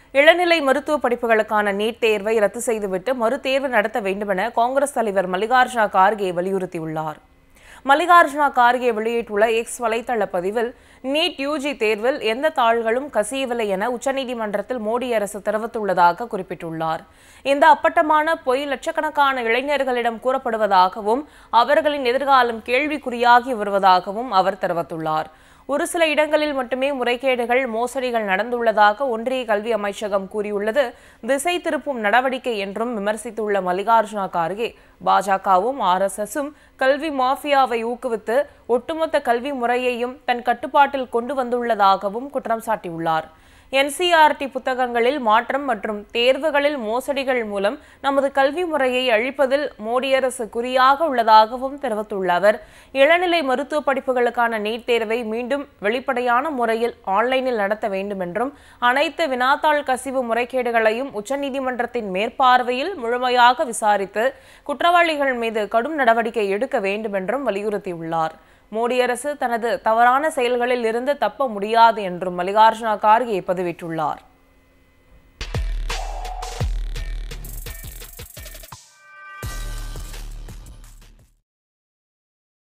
இளநிலை மருத்துவ படிப்புகளுக்கான நீட் தேர்வை ரத்து செய்துவிட்டு மறுதேர்வு நடத்த வேண்டுமென காங்கிரஸ் தலைவர் மல்லிகார்ஜுனா கார்கே வலியுறுத்தியுள்ளார் மல்லிகார்ஜுனா கார்கே வெளியிட்டுள்ள எக்ஸ் வலைதள பதிவில் நீட் யூஜி தேர்வில் எந்த தாள்களும் கசியவில்லை என உச்சநீதிமன்றத்தில் மோடி அரசு தெரிவித்துள்ளதாக குறிப்பிட்டுள்ளார் இந்த அப்பட்டமான பொய் லட்சக்கணக்கான இளைஞர்களிடம் கூறப்படுவதாகவும் அவர்களின் எதிர்காலம் கேள்விக்குறியாகி வருவதாகவும் அவர் தெரிவித்துள்ளார் ஒரு சில இடங்களில் மட்டுமே முறைகேடுகள் மோசடிகள் நடந்துள்ளதாக ஒன்றிய கல்வி அமைச்சகம் கூறியுள்ளது திசை திருப்பும் நடவடிக்கை என்றும் விமர்சித்துள்ள மல்லிகார்ஜுனா கார்கே பாஜகவும் ஆர்எஸ்எஸும் கல்வி மாஃபியாவை ஊக்குவித்து ஒட்டுமொத்த கல்வி முறையையும் தன் கட்டுப்பாட்டில் கொண்டு வந்துள்ளதாகவும் குற்றம் சாட்டியுள்ளார் என்சிஆர்டி புத்தகங்களில் மாற்றம் மற்றும் தேர்வுகளில் மோசடிகள் மூலம் நமது கல்வி முறையை அழிப்பதில் மோடி அரசு குறியாக உள்ளதாகவும் தெரிவித்துள்ள அவர் இளநிலை மருத்துவ படிப்புகளுக்கான நீட் தேர்வை மீண்டும் வெளிப்படையான முறையில் ஆன்லைனில் நடத்த வேண்டும் என்றும் அனைத்து வினாத்தாள் கசிவு முறைகேடுகளையும் உச்சநீதிமன்றத்தின் மேற்பார்வையில் முழுமையாக விசாரித்து குற்றவாளிகள் மீது கடும் நடவடிக்கை எடுக்க வேண்டும் என்றும் வலியுறுத்தியுள்ளார் மோடி அரசு தனது தவறான செயல்களில் இருந்து தப்ப முடியாது என்றும் மல்லிகார்ஜுனா கார்கே பதிவிட்டுள்ளார்